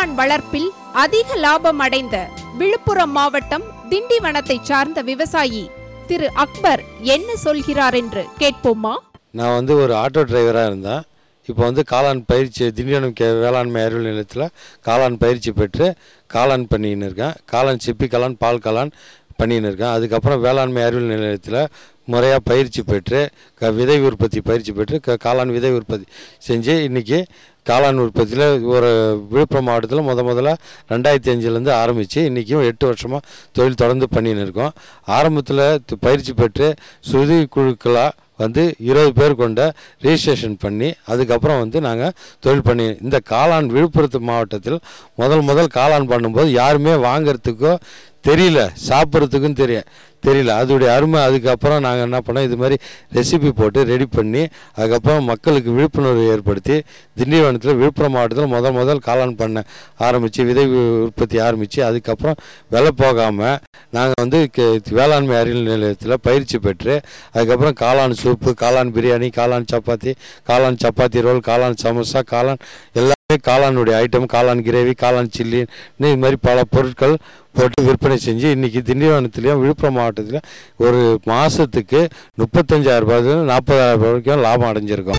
காளான் வளர்ப்பில் அதிக லாபம் அடைந்த விழுப்புரம் மாவட்டம் திண்டிவனத்தை சார்ந்த விவசாயி திரு அக்பர் என்ன சொல்கிறார் என்று கேட்போமா நான் வந்து ஒரு ஆட்டோ டிரைவராக இருந்தேன் இப்போ வந்து காளான் பயிற்சி திண்டிவனம் கே வேளாண்மை அறிவியல் நிலையத்தில் காளான் பயிற்சி பெற்று காளான் பண்ணின்னு இருக்கேன் காளான் சிப்பி காளான் பால் காளான் பண்ணின்னு இருக்கேன் அதுக்கப்புறம் வேளாண்மை அறிவியல் நிலையத்தில் முறையாக பயிற்சி பெற்று க விதை உற்பத்தி பயிற்சி பெற்று க காளான் விதை உற்பத்தி செஞ்சு இன்றைக்கி காளான் உற்பத்தியில் ஒரு விழுப்புரம் மாவட்டத்தில் முத முதல்ல ரெண்டாயிரத்தி அஞ்சுலேருந்து ஆரம்பித்து இன்றைக்கும் எட்டு வருஷமாக தொழில் தொடர்ந்து பண்ணின்னு இருக்கோம் ஆரம்பத்தில் து- பயிற்சி பெற்று சுருதி குழுக்களாக வந்து இருபது பேர் கொண்ட ரிஜிஸ்ட்ரேஷன் பண்ணி அதுக்கப்புறம் வந்து நாங்கள் தொழில் பண்ணி இந்த காளான் விழுப்புரத்து மாவட்டத்தில் முதல் முதல் காளான் பண்ணும்போது யாருமே வாங்குறதுக்கோ தெரியல சாப்பிட்றதுக்கும் தெரிய தெரியல அதோடைய அருமை அதுக்கப்புறம் நாங்கள் என்ன பண்ணோம் இது மாதிரி ரெசிபி போட்டு ரெடி பண்ணி அதுக்கப்புறம் மக்களுக்கு விழிப்புணர்வு ஏற்படுத்தி திண்டிவனத்தில் விழுப்புரம் மாவட்டத்தில் முதல் முதல் காளான் பண்ண ஆரம்பித்து விதை உ- உற்பத்தி ஆரம்பித்து அதுக்கப்புறம் விலை போகாமல் நாங்கள் வந்து கே- வேளாண்மை அறிவியல் நிலையத்தில் பயிற்சி பெற்று அதுக்கப்புறம் காளான் சூப்பு காளான் பிரியாணி காளான் சப்பாத்தி காளான் சப்பாத்தி ரோல் காளான் சமோசா காளான் எல்லாமே காளானுடைய ஐட்டம் காளான் கிரேவி காளான் சில்லின்னு இது மாதிரி பல பொருட்கள் போட்டு விற்பனை செஞ்சு இன்றைக்கி திண்டிவனத்துலேயும் விழுப்புரம் மாவட்டத்தில் ஒரு மாதத்துக்கு முப்பத்தஞ்சாயிரம் ரூபாய் நாற்பதாயிரம் ரூபாய் வரைக்கும் லாபம் அடைஞ்சிருக்கோம்